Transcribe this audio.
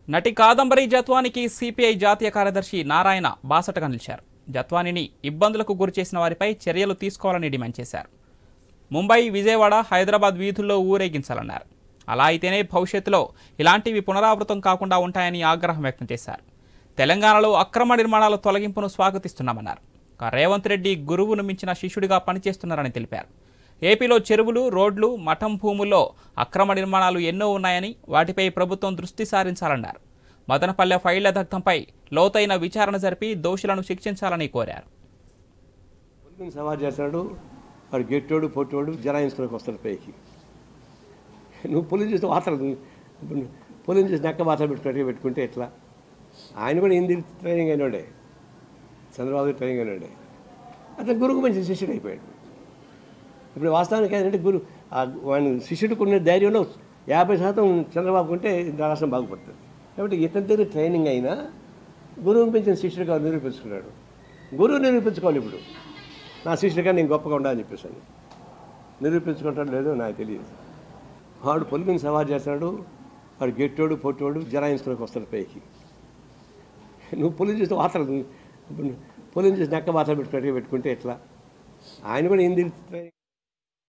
నటి కాదంబరి జత్వానికి సిపిఐ జాతీయ కార్యదర్శి నారాయణ బాసటగా నిలిచారు జత్వానిని ఇబ్బందులకు గురిచేసిన వారిపై చర్యలు తీసుకోవాలని డిమాండ్ చేశారు ముంబై విజయవాడ హైదరాబాద్ వీధుల్లో ఊరేగించాలన్నారు అలా అయితేనే భవిష్యత్తులో ఇలాంటివి పునరావృతం కాకుండా ఉంటాయని ఆగ్రహం వ్యక్తం చేశారు తెలంగాణలో అక్రమ నిర్మాణాల తొలగింపును స్వాగతిస్తున్నామన్నారు ఇక రేవంత్ రెడ్డి గురువును మించిన శిష్యుడిగా పనిచేస్తున్నారని తెలిపారు ఏపీలో చెరువులు రోడ్లు మఠం భూముల్లో అక్రమ నిర్మాణాలు ఎన్నో ఉన్నాయని వాటిపై ప్రభుత్వం దృష్టి సారించాలన్నారు మదనపల్లె ఫైళ్ల దగ్ధంపై లోతైన విచారణ జరిపి దోషులను శిక్షించాలని కోరారు పొలిటికల్ సవాల్ చేస్తాడు వాడు గెట్టోడు పొట్టోడు జరాయించుకోనికి వస్తాడు పైకి నువ్వు పొలిని చూస్తే వార్తలు పొలిని చూసి నక్క వార్తలు పెట్టుకున్నట్టుగా పెట్టుకుంటే ఎట్లా ఆయన కూడా హిందీ ట్రైనింగ్ అయినాడే చంద్రబాబు ట్రైనింగ్ అయినాడే అతను గురువుకు మంచి శిష్యుడు అయిపోయాడు ఇప్పుడు వాస్తవానికి ఏంటంటే గురు ఆ వాడిని శిష్యుడికి ఉన్న ధైర్యంలో యాభై శాతం చంద్రబాబు ఉంటే రాష్ట్రం బాగుపడుతుంది కాబట్టి ఇతని దగ్గర ట్రైనింగ్ అయినా గురువుని పెంచిన శిష్యుడిగా నిరూపించుకున్నాడు గురువు నిరూపించుకోవాలి ఇప్పుడు నా శిష్యుడిగా నేను గొప్పగా ఉండాలని చెప్పేసి నిరూపించుకుంటాడు లేదో నాకు తెలియదు వాడు పొలిటికల్ సవాల్ చేస్తాడు వాడు గెట్టోడు పొట్టోడు జరాయించుకోనికి వస్తాడు పైకి నువ్వు పొలిని చూస్తే వార్తలు పొలిని చూసి నక్క వార్తలు పెట్టుకున్నట్టుగా పెట్టుకుంటే ఎట్లా ఆయన కూడా హిందీ ట్రైనింగ్